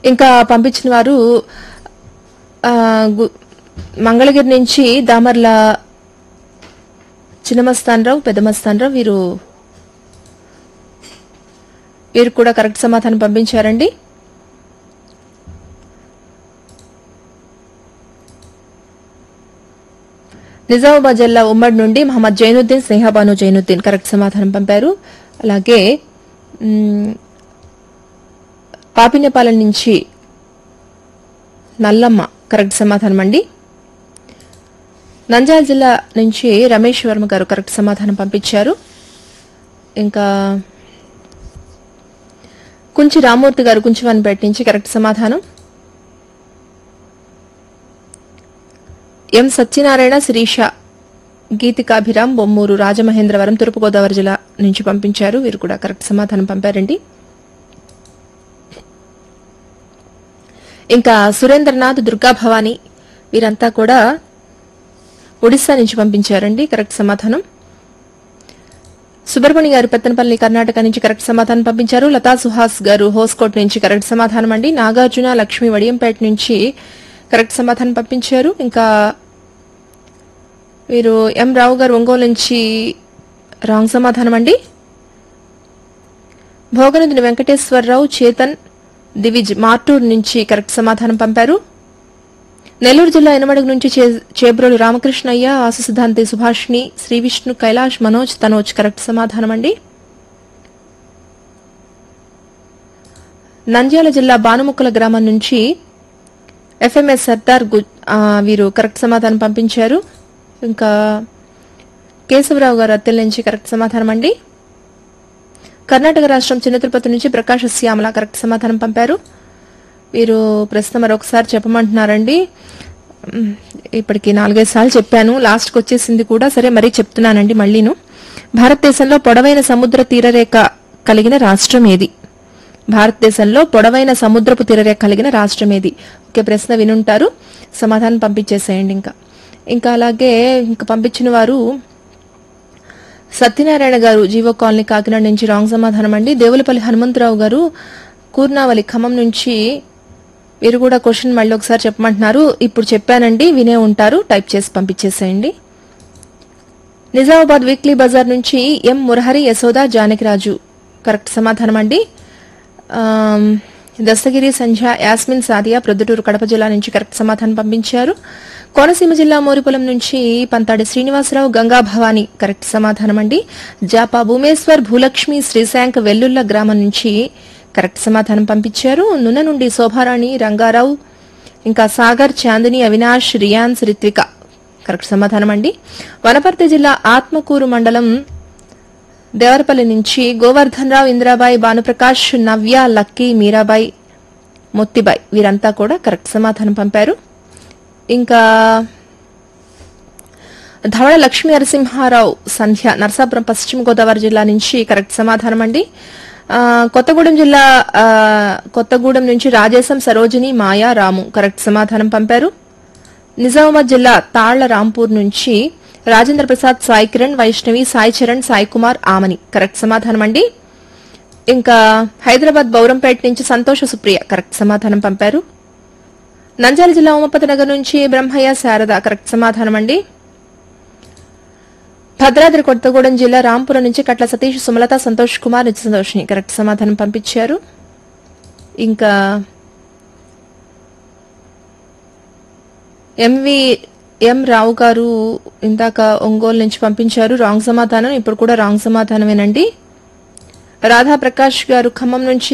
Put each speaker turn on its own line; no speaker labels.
ఇంకా పంపించిన వారు ఆ, గు- మంగళగిరి నుంచి దామర్ల చిన్నమస్తానరావు పెద్దమస్తానరావు వీరు వీరు కూడా కరెక్ట్ సమాధానం పంపించారండి నిజామాబాద్ జిల్లా ఉమ్మడి నుండి మహమ్మద్ జైనుద్దీన్ స్నేహాబాను జైనుద్దీన్ కరెక్ట్ సమాధానం పంపారు అలాగే మ్, పాపినేపాలెం నుంచి నల్లమ్మ కరెక్ట్ సమాధానం అండి నంద్యాల జిల్లా నుంచి రమేష్ వర్మ గారు కరెక్ట్ సమాధానం పంపించారు ఇంకా కుంచి రామూర్తి గారు కుంచివానిపేట నుంచి కరెక్ట్ సమాధానం ఎం సత్యనారాయణ శిరీష గీతికాభిరామ్ బొమ్మూరు రాజమహేంద్రవరం తూర్పుగోదావరి జిల్లా నుంచి పంపించారు వీరు కూడా కరెక్ట్ సమాధానం పంపారండి ఇంకా సురేంద్రనాథ్ దుర్గా భవాని వీరంతా కూడా ఒడిశా నుంచి పంపించారండి కరెక్ట్ సమాధానం సుబ్రహ్మణ్య గారు పెత్తనపల్లి కర్ణాటక నుంచి కరెక్ట్ సమాధానం పంపించారు లతా సుహాస్ గారు హోస్కోట్ నుంచి కరెక్ట్ సమాధానం అండి నాగార్జున లక్ష్మి వడియంపేట నుంచి కరెక్ట్ సమాధానం పంపించారు ఇంకా వీరు ఎం రావు గారు ఒంగోలు నుంచి రాంగ్ సమాధానం అండి భోగనదిని వెంకటేశ్వరరావు చేతన్ దివిజ్ మార్టూర్ నుంచి కరెక్ట్ సమాధానం పంపారు నెల్లూరు జిల్లా ఎనమడుగు నుంచి చే- చేబ్రోలు రామకృష్ణయ్య ఆసు సిద్ధాంతి సుభాష్ని శ్రీ విష్ణు కైలాష్ మనోజ్ తనోజ్ కరెక్ట్ సమాధానం అండి నంద్యాల జిల్లా బానుముక్కల గ్రామం నుంచి ఎఫ్ఎంఎస్ సర్దార్ గు- ఆ, వీరు కరెక్ట్ సమాధానం పంపించారు ఇంకా కేశవరావు గారు అత్తెల నుంచి కరెక్ట్ సమాధానం అండి కర్ణాటక రాష్ట్రం చిన్న తిరుపతి నుంచి ప్రకాశ శ్యామల కరెక్ట్ సమాధానం పంపారు వీరు ప్రస్తుతం మరొకసారి చెప్పమంటున్నారండి మ్, ఇప్పటికి నాలుగైదు సార్లు చెప్పాను లాస్ట్కి వచ్చేసింది కూడా సరే మరీ చెప్తున్నానండి మళ్ళీను భారతదేశంలో పొడవైన సముద్ర తీరరేఖ కలిగిన రాష్ట్రం ఏది భారతదేశంలో పొడవైన సముద్రపు తీరరేఖ కలిగిన రాష్ట్రం ఏది ఒకే ప్రశ్న వినుంటారు సమాధానం పంపించేసేయండి ఇంకా ఇంకా అలాగే ఇంకా పంపించిన వారు సత్యనారాయణ గారు జీవో కాలనీ కాకినాడ నుంచి రాంగ్ సమాధానం అండి దేవులపల్లి హనుమంతరావు గారు కూర్నావలి ఖమ్మం నుంచి వీరు కూడా క్వశ్చన్ మళ్ళీ ఒకసారి చెప్పమంటున్నారు ఇప్పుడు చెప్పానండి వినే ఉంటారు టైప్ చేసి పంపించేసేయండి నిజామాబాద్ వీక్లీ బజార్ నుంచి ఎం మురహరి యశోద జానకిరాజు కరెక్ట్ సమాధానం అండి ఆమ్, దస్తగిరి సంధ్య యాస్మిన్ సాదియా ప్రొద్దుటూరు కడప జిల్లా నుంచి కరెక్ట్ సమాధానం పంపించారు కోనసీమ జిల్లా మోరిపులం నుంచి పంతాడి శ్రీనివాసరావు గంగా భవాని కరెక్ట్ సమాధానం అండి జాపా భూమేశ్వర్ భూలక్ష్మి శ్రీశాంక్ వెల్లుల్ల గ్రామం నుంచి కరెక్ట్ సమాధానం పంపించారు నున్న నుండి శోభారాణి రంగారావు ఇంకా సాగర్ చాందిని అవినాష్ రియాన్స్ రిత్విక కరెక్ట్ సమాధానం అండి వనపర్తి జిల్లా ఆత్మకూరు మండలం దేవరపల్లి నుంచి గోవర్ధన్ రావు ఇందిరాబాయి భానుప్రకాష్ నవ్య లక్కీ మీరాబాయి మొత్తిబాయి వీరంతా కూడా కరెక్ట్ సమాధానం పంపారు ఇంకా ధవళ లక్ష్మీ నరసింహారావు సంధ్య నరసాపురం పశ్చిమ గోదావరి జిల్లా నుంచి కరెక్ట్ సమాధానం అండి ఆ, కొత్తగూడెం జిల్లా ఆ, కొత్తగూడెం నుంచి రాజేశం సరోజిని మాయా రాము కరెక్ట్ సమాధానం పంపారు నిజామాబాద్ జిల్లా తాళ్ల రాంపూర్ నుంచి రాజేంద్ర ప్రసాద్ సాయి కిరణ్ వైష్ణవి సాయి చరణ్ సాయి కుమార్ ఆమని కరెక్ట్ సమాధానం అండి ఇంకా హైదరాబాద్ బౌరంపేట నుంచి సంతోష సుప్రియ కరెక్ట్ సమాధానం పంపారు నంద్యాల జిల్లా ఉమపతి నగర్ నుంచి బ్రహ్మయ్య శారద కరెక్ట్ సమాధానం అండి భద్రాద్రి కొత్తగూడెం జిల్లా రాంపురం నుంచి కట్ల సతీష్ సుమలత సంతోష్ కుమార్ నిత్య సంతోష్ని కరెక్ట్ సమాధానం పంపించారు ఇంకా ఎంవి ఎం రావు గారు ఇందాక ఒంగోలు నుంచి పంపించారు రాంగ్ సమాధానం ఇప్పుడు కూడా రాంగ్ సమాధానమేనండి రాధా ప్రకాష్ గారు ఖమ్మం నుంచి